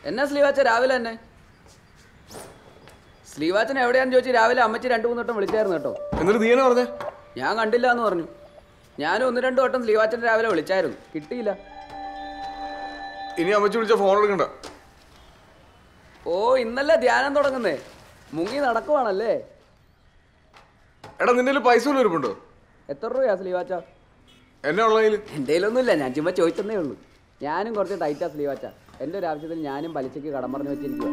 എന്നാ സ്ലീവാച്ച രാവിലെ തന്നെ സ്ലീവാച്ചൻ എവിടെയാന്ന് ചോദിച്ചു രാവിലെ അമ്മച്ചി രണ്ടു മൂന്ന് വട്ടം വിളിച്ചായിരുന്നു കേട്ടോ എന്നിട്ട് നീ എന്നാ പറഞ്ഞേ ഞാൻ കണ്ടില്ല എന്ന് പറഞ്ഞു ഞാനും ഒന്ന് രണ്ട് വട്ടം സ്ലീവാച്ചൻ രാവിലെ വിളിച്ചായിരുന്നു കിട്ടിയില്ല ഇനി അമ്മച്ചി വിളിച്ച ഫോൺ എടുക്കണ്ട ഓ ഇന്നല്ലേ ധ്യാനം തുടങ്ങുന്നേ മുങ്ങി നടക്കുവാണല്ലേ എടാ നിന്റെ കയ്യില് പൈസ വല്ലതും ഇരിപ്പുണ്ടോ എത്ര രൂപയാ സ്ലീവാച്ച എന്നെ ഉള്ളതിൽ എൻ്റെ ഒന്നുമില്ല ഞാൻ ചുമ്മാ ചോദിച്ചതേ ഉള്ളൂ ഞാനും കുറച്ച് ടൈറ്റാ സ്ലീവാച്ച എൻ്റെ ഒരു ആവശ്യത്തിന് ഞാനും പലിശയ്ക്ക് കടം പറഞ്ഞു വെച്ചിരിക്കുക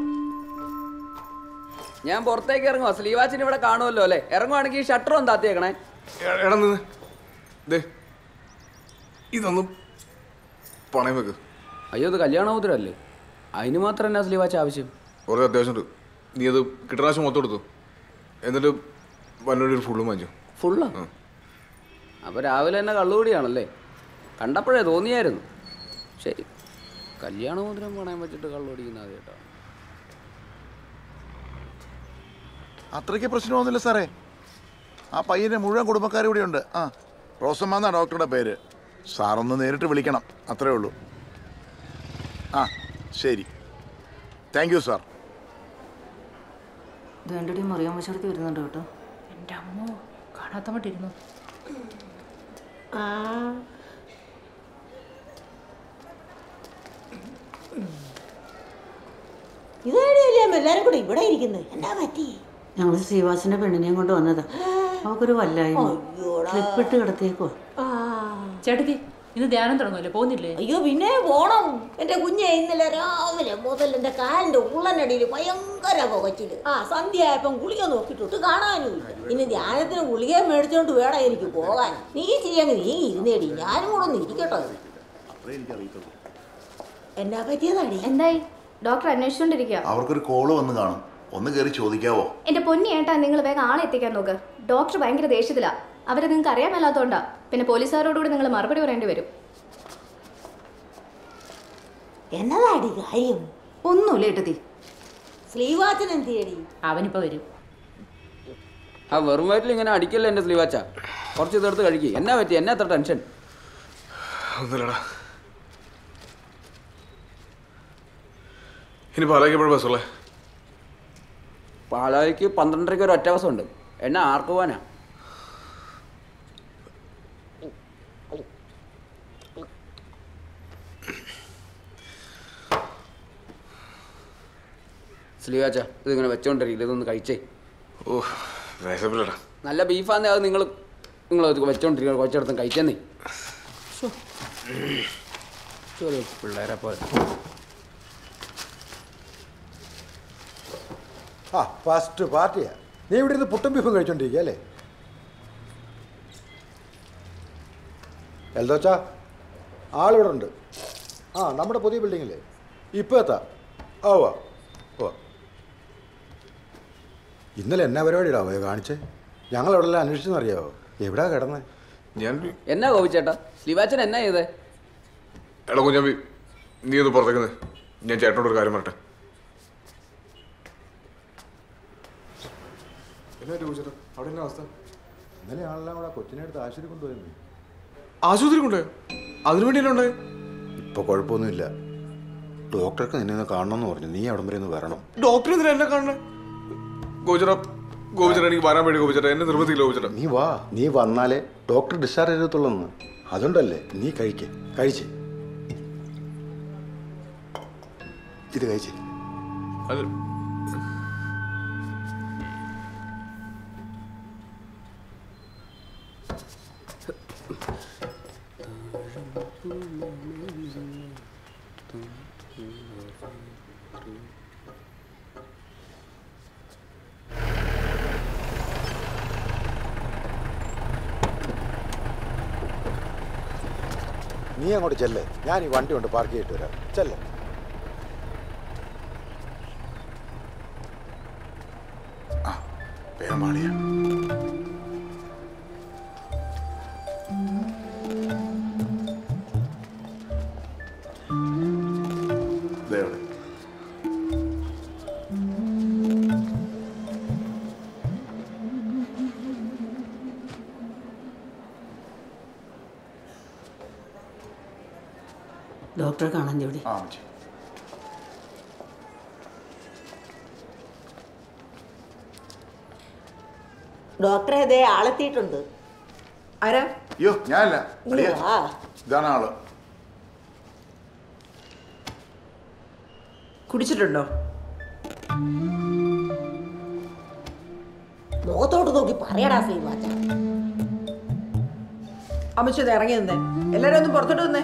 ഞാൻ പുറത്തേക്ക് ഇറങ്ങുവാ സ്ലീവാച്ചിന് ഇവിടെ കാണുമല്ലോ അല്ലേ ഇറങ്ങുവാണെങ്കിൽ ഷട്ടർ ഒന്ന് താത്തിയേക്കണേ എടാ നിന്ന് ദേ ഇതൊന്നും പണയം വെക്ക് അയ്യോ ഇത് കല്യാണമോതിരല്ലേ അതിന് മാത്രം എന്നാ സ്ലീവാച്ച ആവശ്യം കുറേ അത്യാവശ്യമുണ്ട് നീ അത് കിട്ടറാശം മൊത്തം എടുത്തു എന്നിട്ട് വന്നോടി ഒരു ഫുള്ളും വാങ്ങിച്ചു ഫുള്ളാ അപ്പോൾ രാവിലെ തന്നെ കള്ളുകൂടിയാണല്ലേ കണ്ടപ്പോഴേ തോന്നിയായിരുന്നു ശരി കല്യാണമോതിരം പണയം വെച്ചിട്ട് കള്ളുപിടിക്കുന്ന ആദ്യമായിട്ടാണ് അത്രയ്ക്ക് പ്രശ്നമൊന്നുമില്ല സാറേ ആ പയ്യൻ്റെ മുഴുവൻ കുടുംബക്കാർ ഇവിടെ ഉണ്ട് ആ റോസമ്മ എന്നാ ഡോക്ടറുടെ പേര് സാറൊന്ന് നേരിട്ട് വിളിക്കണം അത്രേ ഉള്ളൂ ആ ശരി താങ്ക് യു സാർ വേണ്ടടി മറിയാൻ വശത്ത് വരുന്നുണ്ട് കേട്ടോ എൻ്റെ അമ്മോ കാണാത്തങ്ങോട്ടിരുന്നു ഇതേടിയല്ലേ എല്ലാരും കൂടെ ഇവിടെ ഇരിക്കുന്നത് എന്നാ പറ്റി ഞങ്ങൾ ശ്രീവാസിന്റെ പെണ്ണിനെയും കൊണ്ട് വന്നതാ അവക്കൊരു വല്ലായ്മ ക്ലിപ്പിട്ട് കിടത്തിയേക്കോ ആ ചേട്ടത്തി ഇന്ന് ധ്യാനം തുടങ്ങുമല്ലോ പോകുന്നില്ലേ അയ്യോ പിന്നെ പോണം എന്റെ കുഞ്ഞെ ഇന്നലെ രാവിലെ മുതൽ എന്റെ കാലിന്റെ ഉള്ളനടിയിൽ ഭയങ്കര പുകച്ചില് ആ സന്ധ്യ ആയപ്പം ഗുളിക നോക്കിയിട്ടിട്ട് കാണാനും ഇല്ല ഇനി ധ്യാനത്തിന് ഗുളിക മേടിച്ചോണ്ട് വേണം എനിക്ക് പോകാൻ നീ ചെയ്യങ്ങ് നീ ഇരുന്നേടി ഞാനും കൂടെ ഒന്ന് ഇരിക്കട്ടോ എന്നാ പറ്റിയതാടി എന്തായി ഡോക്ടർ അന്വേഷിച്ചുകൊണ്ടിരിക്കുക അവർക്കൊരു കോള് വന്ന് കാണും ഒന്ന് കയറി ചോദിക്കാവോ എന്റെ പൊന്നി ഏട്ടാ നിങ്ങൾ വേഗം ആളെ എത്തിക്കാൻ നോക്ക് ഡോക്ടർ ഭയങ്കര ദേഷ്യത്തിലാ അവരെ നിങ്ങൾക്ക് അറിയാൻ മേലാത്തോണ്ടാ പിന്നെ പോലീസുകാരോടുകൂടി നിങ്ങൾ മറുപടി പറയേണ്ടി വരും എന്നതാടി കാര്യം ഒന്നുമില്ല ഏട്ടത്തി ശ്രീവാച്ചൻ എന്തിയടി അവനിപ്പോ വരും ആ വെറും വയറ്റിൽ ഇങ്ങനെ അടിക്കല്ലേ എൻ്റെ സ്ലീവാച്ച കുറച്ച് ഇതെടുത്ത് കഴിക്കുക എന്നാ പറ്റി എന്നാ അത്ര ടെൻഷൻ ഒന്നുമില്ലടാ ഇനി പാലാക്കിയപ്പോഴും ബസ്സുള്ളേ പാലായിക്ക് പന്ത്രണ്ടരയ്ക്ക് ഒരു ഒറ്റ ബസ് ഉണ്ട് എന്നാ ആർക്ക് പോവാനാ സ്ലീവാച്ച ഇതിങ്ങനെ വെച്ചോണ്ടിരിക്കില്ല ഇതൊന്ന് കഴിച്ചേ ഓ വിശപ്പില്ലടാ നല്ല ബീഫാന്നേ അത് നിങ്ങൾ നിങ്ങൾ വെച്ചോണ്ടിരിക്കുക കുറച്ചിടത്തും കഴിച്ചെന്നേ ചെറിയ പിള്ളേരെ പോലെ ആ ഫസ്റ്റ് പാർട്ടിയാ നീ ഇവിടെ ഇരുന്ന് പുട്ടും ബീഫും കഴിച്ചോണ്ടിരിക്കുക അല്ലേ എൽദോച്ചാ ആളിവിടെ ഉണ്ട് ആ നമ്മുടെ പുതിയ ബിൽഡിങ്ങില്ലേ ഇപ്പോൾ എത്താം ആ ഉവ്വ ഉവ്വ ഇന്നലെ എന്നാ പരിപാടിയിടാ പോയോ കാണിച്ചേ ഞങ്ങൾ എവിടെ എല്ലാം അന്വേഷിച്ചെന്നറിയാവോ എവിടാ കിടന്നേ ഞാൻ എന്നാ കോപിച്ചേട്ടാ സ്ലീവാച്ചൻ എന്നാ ചെയ്തേ എടാ കുഞ്ഞാമ്പി നീ ഒന്ന് പുറത്തേക്ക് നിന്ന്. ഞാൻ ചേട്ടനോട് ഒരു കാര്യം പറട്ടെ എന്നാ ചോദിച്ചേട്ടാ അവിടെ എന്നാ അവസ്ഥ ഇന്നലെ ആളെല്ലാം കൂടെ കൊച്ചിനെ എടുത്ത് ആശുപത്രി കൊണ്ടുപോയിരുന്നു ആശുപത്രി കൊണ്ടേ അതിനു വേണ്ടിയല്ലേ ഉണ്ടായി ഇപ്പോൾ കുഴപ്പമൊന്നുമില്ല ഡോക്ടർക്ക് നിന്നെ ഒന്ന് കാണണമെന്ന് പറഞ്ഞു നീ അവിടം വരെ ഒന്ന് വരണം ഡോക്ടർ എന്തിനാ എന്നെ കാണണേ ഗോചര ഗോപിച്ചേട്ടാ എനിക്ക് വരാൻ വേണ്ടി ഗോപിച്ചേട്ടാ എന്നെ നിർബന്ധിക്കില്ല ഗോപിച്ചേട്ടാ നീ വാ നീ വന്നാലേ ഡോക്ടർ ഡിസ്ചാർജ് ചെയ്തത്തുള്ളൂ അതുകൊണ്ടല്ലേ നീ കഴിക്ക് കഴിച്ച് ഇത് കഴിച്ച് അത് നീ അങ്ങോട്ട് ചെല്ലേ ഞാൻ ഈ വണ്ടി കൊണ്ട് പാർക്ക് ചെയ്തിട്ട് വരാം ചെല്ലേ പേമാളിയ ഡോക്ടറെ കാണാൻ ഇവിടെ ആ അമ്മച്ചി ഡോക്ടറെ അതേ ആളെത്തിയിട്ടുണ്ട് ആരാ അയ്യോ ഞാനല്ല ഇങ്ങ് അളിയാ വാ. ഇതാണ് ആള് കുടിച്ചിട്ടുണ്ടോ മുഖത്തോട്ട് നോക്കി പറയടാ ശ്രീവാച്ച അമ്മച്ചു ഇത് ഇറങ്ങി നിന്നേ എല്ലാരും ഒന്ന് പുറത്തോട്ട് നിന്നേ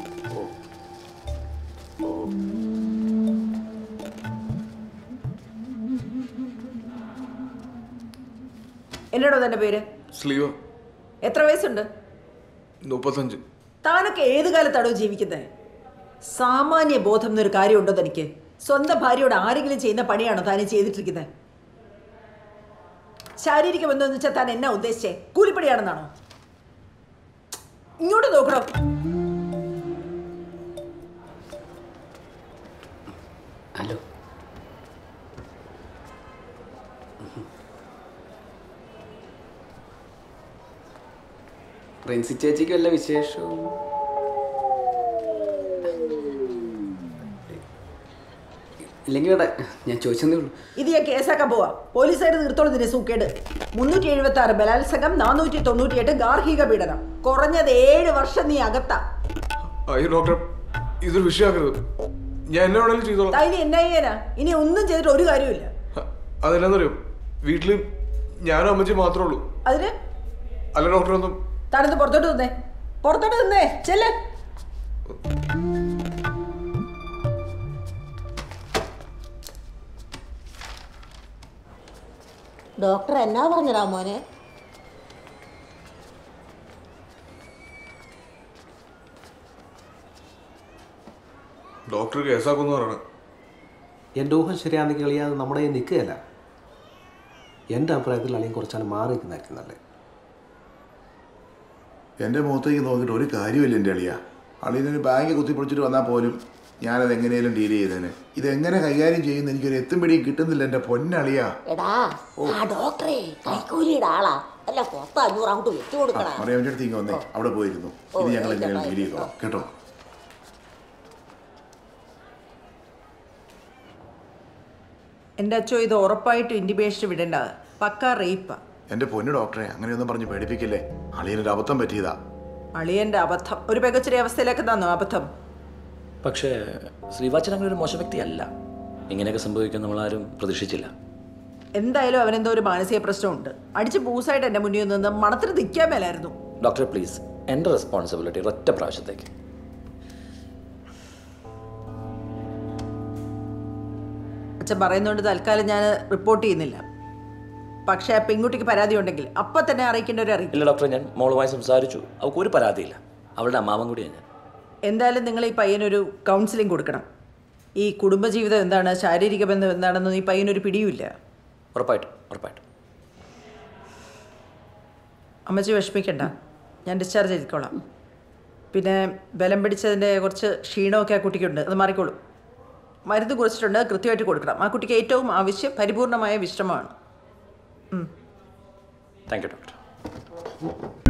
എന്നോടോ തന്റെ പേര് സ്ലീവ് എത്ര വയസ്സുണ്ട് മുപ്പത്തഞ്ച് താനൊക്കെ ഏത് കാലത്താണോ ജീവിക്കുന്നത് സാമാന്യ ബോധം എന്നൊരു കാര്യമുണ്ടോ തനിക്ക് സ്വന്തം ഭാര്യയോട് ആരെങ്കിലും ചെയ്യുന്ന പണിയാണോ താൻ ഈ ചെയ്തിട്ടിരിക്കുന്നത് ശാരീരിക ബന്ധം എന്ന് വെച്ചാൽ താൻ എന്നാ ഉദ്ദേശിച്ചേ കൂലിപ്പണിയാണെന്നാണോ ഇങ്ങോട്ട് നോക്കണോ ഹലോ പ്രിൻസി ചേച്ചിക്ക് വല്ല വിശേഷവും ഇല്ലെങ്കിൽ ഇവിടെ ഞാൻ ചോദിച്ചതേ ഉള്ളൂ ഇത് ഞാൻ കേസാക്കാൻ പോവാ പോലീസുകാർ തീർത്തോളം ഇതിനെ സൂക്കേട് മുന്നൂറ്റി എഴുപത്തി ആറ് ബലാത്സംഗം നാനൂറ്റി തൊണ്ണൂറ്റി എട്ട് ഗാർഹിക പീഡനം കുറഞ്ഞത് ഏഴ് വർഷം നീ അകത്താ അയ്യോ ഡോക്ടർ ഇതൊരു വിഷയമാക്കരുത് ഞാൻ എന്നെ വേണമെങ്കിലും ചെയ്തോളാം അതിന് എന്നാ ചെയ്യാനാ ഇനി ഒന്നും ചെയ്തിട്ട് ഒരു കാര്യമില്ല അതെന്നാന്നറിയോ വീട്ടിൽ ഞാനും അമ്മച്ചി മാത്രമേ ഉള്ളൂ അതിന് അല്ല ഡോക്ടർ ഒന്നും താനൊന്ന് പുറത്തോട്ട് നിന്നേ പുറത്തോട്ട് നിന്നേ ചെല്ല് ഡോക്ടർ എന്നാ പറഞ്ഞടാ മോനെ ഡോക്ടർ കേസാക്കുമെന്ന് പറയണം എൻ്റെ ഊഹം ശരിയാണെങ്കിൽ അളിയാ അത് നമ്മുടെ കയ്യിൽ നിൽക്കുകയല്ല എൻ്റെ അഭിപ്രായത്തിൽ അല്ലെങ്കിൽ കുറച്ചാലും മാറി നിൽക്കുന്നതായിരിക്കും നല്ലത് എൻ്റെ മുഖത്തേക്ക് നോക്കിയിട്ട് ഒരു കാര്യമില്ല എൻ്റെ അളിയ അളിയനൊരു ബാങ്ക് കുത്തിപ്പൊളിച്ചിട്ട് വന്നാൽ പോലും ഞാനത് എങ്ങനെയും ഡീൽ ചെയ്തേനെ ഇതെങ്ങനെ കൈകാര്യം ചെയ്യുന്ന എനിക്കൊരു എത്തും പിടിയും കിട്ടുന്നില്ല എൻ്റെ പൊന്നളിയ എടാ ആ ഡോക്ടറെ കൈക്കൂലിയുടെ ആളാ അല്ല പത്ത് അഞ്ഞൂറ് അങ്ങോട്ട് വെച്ചു കൊടുക്കടാ മറിയാമ്മൻ്റെ അടുത്ത് ഇങ്ങ് വന്നേ അവിടെ പോയിരുന്നു ഇത് ഞങ്ങൾ എങ്ങനെയാണ് ഡീൽ ചെയ്തോളാം കേട്ടോ എൻ്റെ അച്ഛോ ഇത് ഉറപ്പായിട്ടും ഇൻഡിബേഷൻ വിടേണ്ട പക്ക റേപ്പാ എൻ്റെ പൊന്നു ഡോക്ടറെ അങ്ങനെയൊന്നും പറഞ്ഞ് പേടിപ്പിക്കില്ലേ അളിയനൊരു അബദ്ധം പറ്റിയതാ അളിയൻ്റെ അബദ്ധം ഒരു പെകച്ചെറിയ അവസ്ഥയിലേക്ക് തന്നു അബദ്ധം പക്ഷേ ശ്രീവാച്ചൻ അങ്ങനെ ഒരു മോശം വ്യക്തിയല്ല ഇങ്ങനെയൊക്കെ സംഭവിക്കാൻ നമ്മളാരും പ്രതീക്ഷിച്ചില്ല എന്തായാലും അവനെന്തോ ഒരു മാനസിക പ്രശ്നമുണ്ട് അടിച്ച് പൂസായിട്ട് എൻ്റെ മുന്നിൽ നിന്ന് മണത്തിന് നിൽക്കാൻ മേലായിരുന്നു ഡോക്ടർ പ്ലീസ് എൻ്റെ റെസ്പോൺസിബിലിറ്റി ഒറ്റ പ്രാവശ്യത്തേക്ക് അച്ഛൻ പറയുന്നതുകൊണ്ട് തൽക്കാലം ഞാൻ റിപ്പോർട്ട് ചെയ്യുന്നില്ല പക്ഷേ ആ പെൺകുട്ടിക്ക് പരാതി ഉണ്ടെങ്കിൽ അപ്പം തന്നെ അറിയിക്കേണ്ടവരെ അറിയിക്കും ഇല്ല ഡോക്ടറെ ഞാൻ മോളുമായി സംസാരിച്ചു അവൾക്ക് ഒരു പരാതിയില്ല അവളുടെ അമ്മാവൻ കൂടിയാണ് ഞാൻ എന്തായാലും നിങ്ങൾ ഈ പയ്യനൊരു കൗൺസിലിംഗ് കൊടുക്കണം ഈ കുടുംബജീവിതം എന്താണ് ശാരീരിക ബന്ധം എന്താണെന്ന് ഈ പയ്യനൊരു പിടിയുമില്ല ഉറപ്പായിട്ടും ഉറപ്പായിട്ടും അമ്മച്ചി വിഷമിക്കണ്ട ഞാൻ ഡിസ്ചാർജ് ചെയ്തിക്കോളാം പിന്നെ ബലം പിടിച്ചതിൻ്റെ കുറച്ച് ക്ഷീണമൊക്കെ ആ കുട്ടിക്കുണ്ട് അത് മാറിക്കോളും മരുന്ന് കുറിച്ചിട്ടുണ്ട് അത് കൃത്യമായിട്ട് കൊടുക്കണം ആ കുട്ടിക്ക് ഏറ്റവും ആവശ്യം പരിപൂർണമായ വിശ്രമമാണ് താങ്ക് യു ഡോക്ടർ